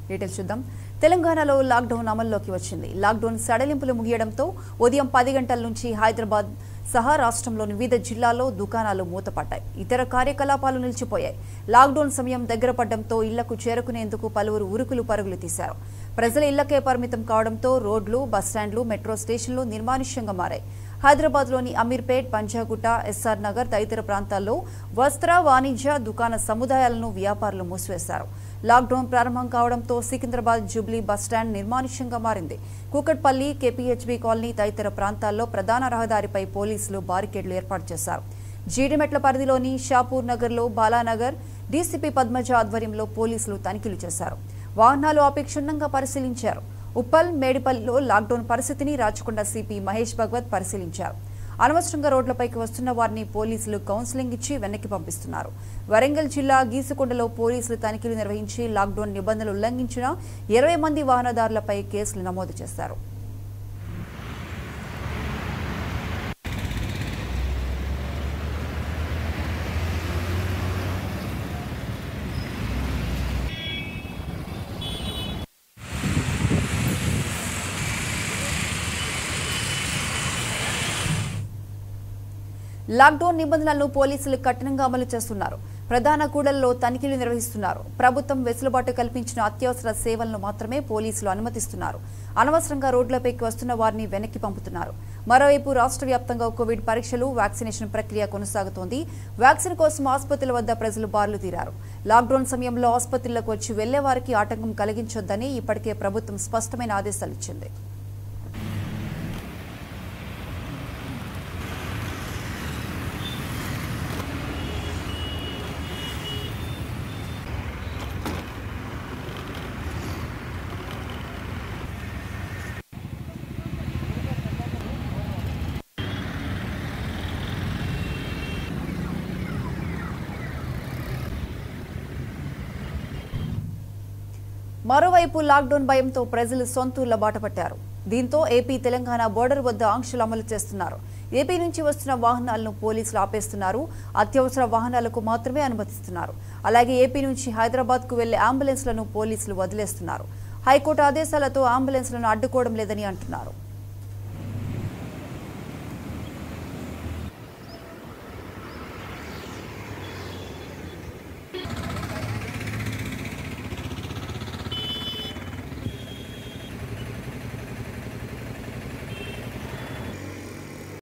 details చూద్దాం తెలంగాణలో lockdown అమల్లోకి వచ్చింది లాక్డౌన్ సడలింపులు ముగియడంతో ఉదయం పది గంటల నుంచి హైదరాబాద్ సహా రాష్ట్రంలోని వివిధ జిల్లాల్లో దుకాణాలు మూతపడ్డాయి ఇతర కార్యకలాపాలు నిలిచిపోయాయి లాక్డౌన్ సమయం దగ్గర పడడంతో ఇళ్లకు చేరుకునేందుకు పలువురు ఉరుకులు పరుగులు తీశారు ప్రజల ఇళ్లకే పరిమితం కావడంతో రోడ్లు బస్టాండ్లు మెట్రో స్టేషన్లు నిర్మానుష్యంగా మారాయి హైదరాబాద్లోని అమీర్పేట్ పంజాగుట్ట ఎస్ఆర్ నగర్ తదితర ప్రాంతాల్లో వస్త్ర వాణిజ్య దుకాణ సముదాయాలను వ్యాపారులు మూసివేశారు లాక్డౌన్ ప్రారంభం కావడంతో సికింద్రాబాద్ జూబ్లీ బస్టాండ్ నిర్మానుష్యంగా మారింది కూకట్పల్లి కేపీహెచ్బీ కాలనీ తదితర ప్రాంతాల్లో ప్రధాన రహదారిపై పోలీసులు బారికేడ్లు ఏర్పాటు చేశారు జీడిమెట్ల పరిధిలోని షాపూర్ నగర్లో బాలానగర్ డీసీపీ పద్మజ ఆధ్వర్యంలో పోలీసులు తనిఖీలు చేశారు వాహనాలు ఆపి క్షుణ్ణంగా పరిశీలించారు ఉప్పల్ మేడిపల్లిలో లాక్డౌన్ పరిస్థితిని రాచకొండ సిపి మహేష్ భగవత్ పరిశీలించారు అనవసరంగా రోడ్లపైకి వస్తున్న వారిని పోలీసులు కౌన్సిలింగ్ ఇచ్చి వెనక్కి పంపిస్తున్నారు వరంగల్ జిల్లా గీసుకొండలో పోలీసులు తనిఖీలు నిర్వహించి లాక్డౌన్ నిబంధనలు ఉల్లంఘించిన ఇరవై మంది వాహనదారులపై కేసులు నమోదు చేశారు లాక్డౌన్ నిబంధనలను పోలీసులు కఠినంగా అమలు చేస్తున్నారు ప్రధాన కూడల్లో తనిఖీలు నిర్వహిస్తున్నారు ప్రభుత్వం వెసులుబాటు కల్పించిన అత్యవసర సేవలను మాత్రమే పోలీసులు అనుమతిస్తున్నారు అనవసరంగా రోడ్లపైకి వస్తున్న వారిని వెనక్కి పంపుతున్నారు మరోవైపు రాష్ట్ర వ్యాప్తంగా కోవిడ్ పరీక్షలు వ్యాక్సినేషన్ ప్రక్రియ కొనసాగుతోంది వ్యాక్సిన్ కోసం ఆసుపత్రుల వద్ద ప్రజలు బార్లు తీరారు లాక్డౌన్ సమయంలో ఆసుపత్రులకు వచ్చి వెళ్లే వారికి ఆటంకం కలిగించొద్దని ఇప్పటికే ప్రభుత్వం స్పష్టమైన ఆదేశాలు ఇచ్చింది మరోవైపు లాక్డౌన్ భయంతో ప్రజలు సొంతూర్ల బాట పట్టారు దీంతో ఏపీ తెలంగాణ బోర్డర్ వద్ద ఆంక్షలు అమలు చేస్తున్నారు ఏపీ నుంచి వస్తున్న వాహనాలను పోలీసులు ఆపేస్తున్నారు అత్యవసర వాహనాలకు మాత్రమే అనుమతిస్తున్నారు అలాగే ఏపీ నుంచి హైదరాబాద్ కు వెళ్లే అంబులెన్స్లను పోలీసులు వదిలేస్తున్నారు హైకోర్టు ఆదేశాలతో అంబులెన్స్లను అడ్డుకోవడం లేదని అంటున్నారు